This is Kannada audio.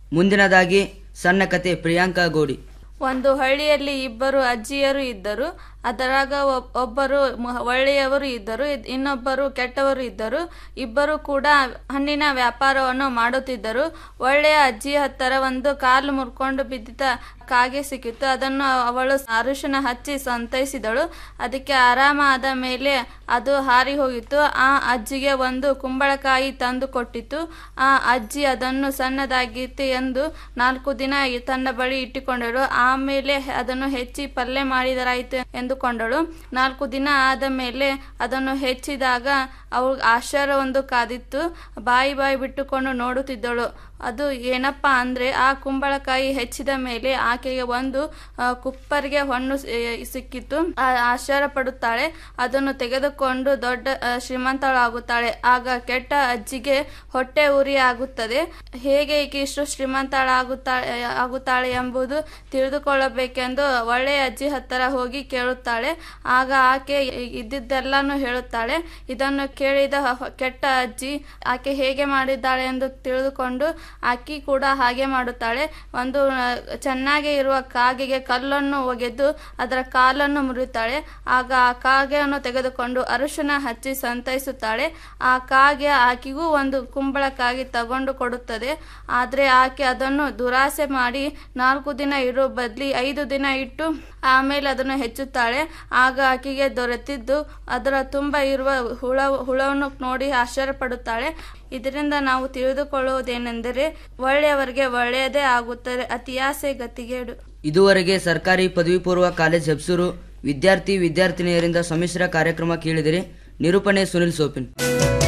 ಮುಂದಿನದಾಗಿ ಸಣ್ಣ ಕತೆ ಪ್ರಿಯಾಂಕಾ ಗೋಡಿ ಒಂದು ಹಳ್ಳಿಯಲ್ಲಿ ಇಬ್ಬರು ಅಜ್ಜಿಯರು ಇದ್ದರು ಅದರಾಗ ಒಬ್- ಒಬ್ಬರು ಮ- ಒಳ್ಳೆಯವರು ಇದ್ದರು ಇದ್- ಇನ್ನೊಬ್ಬರು ಕೆಟ್ಟವರು ಇದ್ದರು ಇಬ್ಬರು ಕೂಡ ಹಣ್ಣಿನ ವ್ಯಾಪಾರವನ್ನು ಮಾಡುತ್ತಿದ್ದರು ಒಳ್ಳೆಯ ಅಜ್ಜಿಯ ಹತ್ತಿರ ಒಂದು ಕಾಲು ಮುರ್ಕೊಂಡು ಬಿದ್ದಿದ್ದ ಕಾಗೆ ಸಿಕ್ಕಿತ್ತು ಅದನ್ನು ಅವಳು ಅರಿಶಿನ ಹಚ್ಚಿ ಸಂತೈಸಿದಳು ಅದಕ್ಕೆ ಆರಾಮಾದ ಮೇಲೆ ಅದು ಹಾರಿ ಹೋಗಿತ್ತು ಆ ಅಜ್ಜಿಗೆ ಒಂದು ಕುಂಬಳಕಾಯಿ ತಂದು ಕೊಟ್ಟಿತ್ತು ಆ ಅಜ್ಜಿ ಅದನ್ನು ಸಣ್ಣದಾಗಿತ್ತು ಎಂದು ನಾಲ್ಕು ದಿನ ಈ- ತನ್ನ ಬಳಿ ಇಟ್ಟುಕೊಂಡಳು ಆಮೇಲೆ ಅದನ್ನು ಹೆಚ್ಚಿ ಪಲ್ಯ ಮಾಡಿದರಾಯಿತು ಎಂದುಕೊಂಡಳು ನಾಲ್ಕು ದಿನ ಆದ ಮೇಲೆ ಅದನ್ನು ಹೆಚ್ಚಿದಾಗ ಅವಳು ಆಶ್ಚರ್ಯ ಒಂದು ಕಾದಿತ್ತು ಬಾಯಿ ಬಾಯಿ ಬಿಟ್ಟುಕೊಂಡು ನೋಡುತ್ತಿದ್ದಳು ಅದು ಏನಪ್ಪ ಅಂದ್ರೆ ಆ ಕುಂಬಳಕಾಯಿ ಹೆಚ್ಚಿದ ಮೇಲೆ ಆಕೆಗೆ ಒಂದು ಆ, ಕುಪ್ಪರಿಗೆ ಹಣ್ಣು ಸಿ- ಸಿಕ್ಕಿತ್ತು ಆ, ಆಶ್ಚರ್ಯ ಪಡುತ್ತಾಳೆ ಅದನ್ನು ತೆಗೆದುಕೊಂಡು ದೊಡ್ಡ ಆ, ಶ್ರೀಮಂತಳಾಗುತ್ತಾಳೆ ಆಗ ಕೆಟ್ಟ ಅಜ್ಜಿಗೆ ಹೊಟ್ಟೆ ಉರಿ ಆಗುತ್ತದೆ ಹೇಗೆ ಈಕೆ ಇಷ್ಟು ಶ್ರೀಮಂತಳಾಗುತ್ತಾಳೆ ಆಗುತ್ತಾಳೆ ಎಂಬುದು ತಿಳಿದುಕೊಳ್ಳಬೇಕೆಂದು ಒಳ್ಳೆಯ ಅಜ್ಜಿ ಹತ್ತಿರ ಹೋಗಿ ಕೇಳುತ್ತಾಳೆ ಆಗ ಆಕೆ ಇದ್ದಿದ್ದೆಲ್ಲಾನು ಹೇಳುತ್ತಾಳೆ ಇದನ್ನು ಕೇಳಿದ ಹ- ಕೆಟ್ಟ ಅಜ್ಜಿ ಆಕೆ ಹೇಗೆ ಮಾಡಿದ್ದಾಳೆ ಎಂದು ತಿಳಿದುಕೊಂಡು ಆಕಿ ಕೂಡ ಹಾಗೆ ಮಾಡುತ್ತಾಳೆ ಒಂದು ಆ, ಚೆನ್ನಾಗಿ ಇರುವ ಕಾಗೆಗೆ ಕಲ್ಲನ್ನು ಒಗೆದು ಅದರ ಕಾಲನ್ನು ಮುರಿಯುತ್ತಾಳೆ ಆಗ ಆ ಕಾಗೆಯನ್ನು ತೆಗೆದುಕೊಂಡು ಅರಿಶಿನ ಹಚ್ಚಿ ಸಂತೈಸುತ್ತಾಳೆ ಆ ಕಾಗೆ ಆಕೆಗೂ ಒಂದು ಕುಂಬಳಕಾಗಿ ತಗೊಂಡು ಕೊಡುತ್ತದೆ ಆದರೆ ಆಕೆ ಅದನ್ನು ದುರಾಸೆ ಮಾಡಿ ನಾಲ್ಕು ದಿನ ಇರೋ ಬದಲಿ ಐದು ದಿನ ಇಟ್ಟು ಆಮೇಲೆ ಅದನ್ನು ಹೆಚ್ಚುತ್ತಾಳೆ ಆಗ ಆಕೆಗೆ ದೊರೆತಿದ್ದು ಅದರ ತುಂಬ ಇರುವ ಹುಳ ಹುಳವನ್ನು ನೋಡಿ ಆಶ್ಚರ್ಯ ಪಡುತ್ತಾಳೆ ಇದರಿಂದ ನಾವು ತಿಳಿದುಕೊಳ್ಳುವುದೇನೆಂದರೆ ಒಳ್ಳೆಯವರಿಗೆ ಒಳ್ಳೆಯದೇ ಆಗುತ್ತದೆ ಅತಿಯಾಸೆ ಗತಿಗೇಡು ಇದುವರೆಗೆ ಸರ್ಕಾರಿ ಪದವಿ ಪೂರ್ವ ಕಾಲೇಜ್ ಹೆಬ್ಸೂರು ವಿದ್ಯಾರ್ಥಿ ವಿದ್ಯಾರ್ಥಿನಿಯರಿಂದ ಸಮ್ಮಿಶ್ರ ಕಾರ್ಯಕ್ರಮ ಕೇಳಿದಿರಿ ನಿರೂಪಣೆ ಸುನಿಲ್ ಸೋಪಿನ್